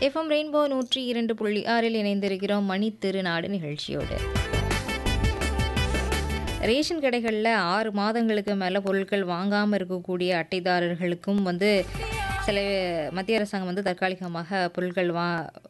FM rainbow நூற்றி இரண்டு புள்ளி ஆறில் இணைந்திருக்கிறோம் மணி திருநாடு நிகழ்ச்சியோடு ரேஷன் கடைகளில் ஆறு மாதங்களுக்கு மேலே பொருட்கள் வாங்காமல் இருக்கக்கூடிய அட்டைதாரர்களுக்கும் வந்து சில மத்திய அரசாங்கம் வந்து தற்காலிகமாக பொருட்கள் வா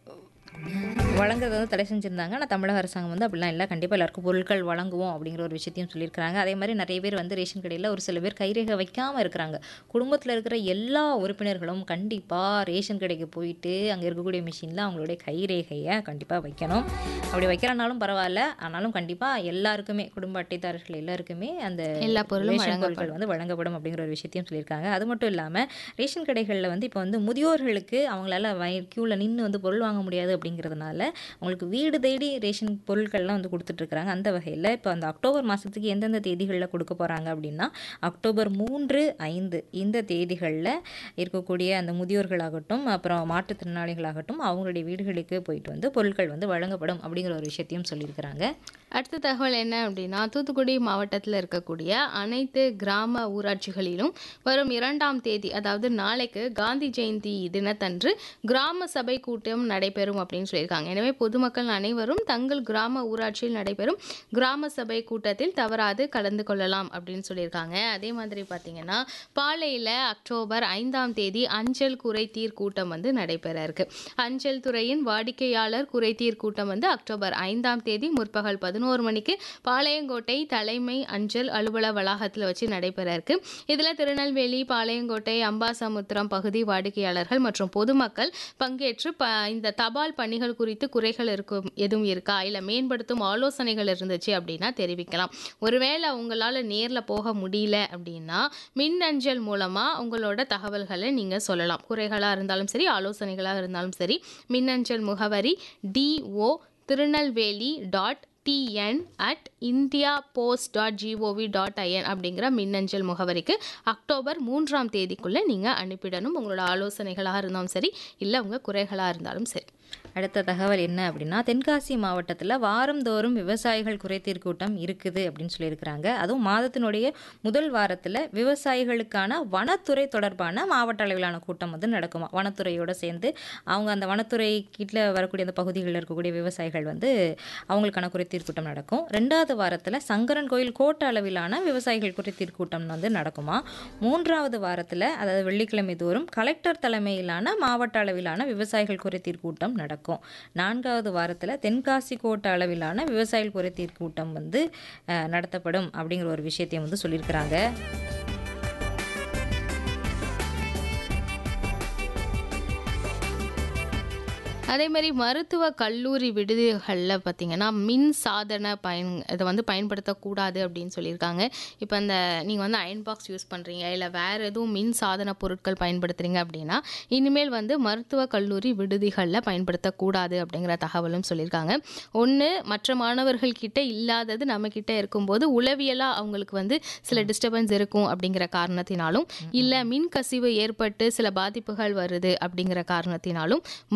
வழங்குறத வந்து தடை செஞ்சுருந்தாங்க ஆனால் தமிழக அரசாங்கம் வந்து அப்படிலாம் இல்லை கண்டிப்பாக எல்லாருக்கும் பொருட்கள் வழங்குவோம் அப்படிங்கிற ஒரு விஷயத்தையும் சொல்லியிருக்கிறாங்க அதே மாதிரி நிறைய பேர் வந்து ரேஷன் கடையில் ஒரு சில பேர் கைரேகை வைக்காமல் இருக்கிறாங்க குடும்பத்தில் இருக்கிற எல்லா உறுப்பினர்களும் கண்டிப்பாக ரேஷன் கடைக்கு போயிட்டு அங்கே இருக்கக்கூடிய மிஷினில் அவங்களுடைய கைரேகையை கண்டிப்பாக வைக்கணும் அப்படி வைக்கிறனாலும் பரவாயில்ல ஆனாலும் கண்டிப்பாக எல்லாருக்குமே குடும்ப அட்டைதாரர்கள் எல்லாருக்குமே அந்த எல்லா பொருளும் ரேஷன் வழங்கப்படும். பொருட்கள் வந்து வழங்கப்படும் அப்படிங்கிற ஒரு விஷயத்தையும் சொல்லியிருக்காங்க அது மட்டும் இல்லாமல் ரேஷன் கடைகளில் வந்து இப்போ வந்து முதியோர்களுக்கு அவங்களால வை க்யூவில் நின்று வந்து பொருள் வாங்க முடியாது அப்படிங்கிறதுனால அவங்களுக்கு வீடு தேடி ரேஷன் பொருட்கள்லாம் வந்து கொடுத்துட்ருக்குறாங்க அந்த வகையில் இப்போ அந்த அக்டோபர் மாதத்துக்கு எந்தெந்த தேதிகளில் கொடுக்க போகிறாங்க அப்படின்னா அக்டோபர் மூன்று ஐந்து இந்த தேதிகளில் இருக்கக்கூடிய அந்த முதியோர்களாகட்டும் அப்புறம் மாற்றுத்திறனாளிகளாகட்டும் அவங்களுடைய வீடுகளுக்கு போயிட்டு வந்து பொருட்கள் வந்து வழங்கப்படும் அப்படிங்கிற ஒரு விஷயத்தையும் சொல்லியிருக்கிறாங்க அடுத்த தகவல் என்ன அப்படின்னா தூத்துக்குடி மாவட்டத்தில் இருக்கக்கூடிய அனைத்து கிராம ஊராட்சிகளிலும் வரும் இரண்டாம் தேதி அதாவது நாளைக்கு காந்தி ஜெயந்தி தினத்தன்று கிராம சபை கூட்டம் நடைபெறும் அப்படின்னு சொல்லியிருக்காங்க எனவே பொதுமக்கள் அனைவரும் தங்கள் கிராம ஊராட்சியில் நடைபெறும் கிராம சபை கூட்டத்தில் தவறாது கலந்து கொள்ளலாம் அப்படின்னு சொல்லியிருக்காங்க அதே மாதிரி பார்த்தீங்கன்னா பாளையில் அக்டோபர் ஐந்தாம் தேதி அஞ்சல் குறைதீர் கூட்டம் வந்து நடைபெற இருக்கு அஞ்சல் துறையின் வாடிக்கையாளர் குறைதீர் கூட்டம் வந்து அக்டோபர் ஐந்தாம் தேதி முற்பகல் பதினோரு மணிக்கு பாளையங்கோட்டை தலைமை அஞ்சல் அலுவலக வளாகத்தில் வச்சு நடைபெற இருக்கு இதில் திருநெல்வேலி பாளையங்கோட்டை அம்பாசமுத்திரம் பகுதி வாடிக்கையாளர்கள் மற்றும் பொதுமக்கள் பங்கேற்று ப இந்த தபால் பணிகள் குறித்து குறைகள் இருக்கும் எதுவும் இருக்கா இல்லை மேம்படுத்தும் ஆலோசனைகள் இருந்துச்சு அப்படின்னா தெரிவிக்கலாம் ஒருவேளை உங்களால் நேரில் போக முடியல அப்படின்னா மின்னஞ்சல் மூலமாக உங்களோட தகவல்களை நீங்கள் சொல்லலாம் குறைகளாக இருந்தாலும் சரி ஆலோசனைகளாக இருந்தாலும் சரி மின்னஞ்சல் முகவரி DO Tirunelveli dot TN at India post dot GOV dot IN அப்படிங்கிற மின்னஞ்சல் முகவரிக்கு அக்டோபர் மூன்றாம் தேதிக்குள்ளே நீங்கள் அனுப்பிடணும் உங்களோட ஆலோசனைகளாக இருந்தாலும் சரி இல்லை உங்கள் குறைகளாக இருந்தாலும் சரி அடுத்த தகவல் என்ன அப்படின்னா தென்காசி மாவட்டத்தில் வாரந்தோறும் விவசாயிகள் குறைதீர் கூட்டம் இருக்குது அப்படின்னு சொல்லியிருக்கிறாங்க அதுவும் மாதத்தினுடைய முதல் வாரத்தில் விவசாயிகளுக்கான வனத்துறை தொடர்பான மாவட்ட அளவிலான கூட்டம் வந்து நடக்குமா வனத்துறையோட சேர்ந்து அவங்க அந்த வனத்துறை கீழே வரக்கூடிய அந்த பகுதிகளில் இருக்கக்கூடிய விவசாயிகள் வந்து அவங்களுக்கான குறைதீர் கூட்டம் நடக்கும் ரெண்டாவது வாரத்தில் சங்கரன் கோயில் கோட்ட அளவிலான விவசாயிகள் குறைதீர் கூட்டம் வந்து நடக்குமா மூன்றாவது வாரத்தில் அதாவது வெள்ளிக்கிழமை தோறும் கலெக்டர் தலைமையிலான மாவட்ட அளவிலான விவசாயிகள் குறைதீர் கூட்டம் நடக்கும் நான்காவது வாரத்தில் தென்காசி கோட்ட அளவிலான விவசாயிகள் குறைதீர் கூட்டம் வந்து அஹ், நடத்தப்படும் அப்படிங்கிற ஒரு விஷயத்தையும் வந்து சொல்லியிருக்கிறாங்க அதே மாதிரி மருத்துவ கல்லூரி விடுதிகளில் பார்த்தீங்கன்னா மின் சாதன பயன் இதை வந்து பயன்படுத்தக்கூடாது அப்படின்னு சொல்லியிருக்காங்க இப்போ அந்த நீங்கள் வந்து அயன் பாக்ஸ் யூஸ் பண்ணுறீங்க இல்லை வேறு எதுவும் மின் சாதன பொருட்கள் பயன்படுத்துகிறீங்க அப்படின்னா இனிமேல் வந்து மருத்துவ கல்லூரி விடுதிகளில் பயன்படுத்தக்கூடாது அப்படிங்கிற தகவலும் சொல்லியிருக்காங்க ஒன்று மற்ற மாணவர்கள் கிட்ட இல்லாதது நம்ம கிட்ட இருக்கும்போது உளவியலாக அவங்களுக்கு வந்து சில டிஸ்டர்பன்ஸ் இருக்கும் அப்படிங்கிற காரணத்தினாலும் இல்லை மின் கசிவு ஏற்பட்டு சில பாதிப்புகள் வருது அப்படிங்கிற காரணத்தினாலும்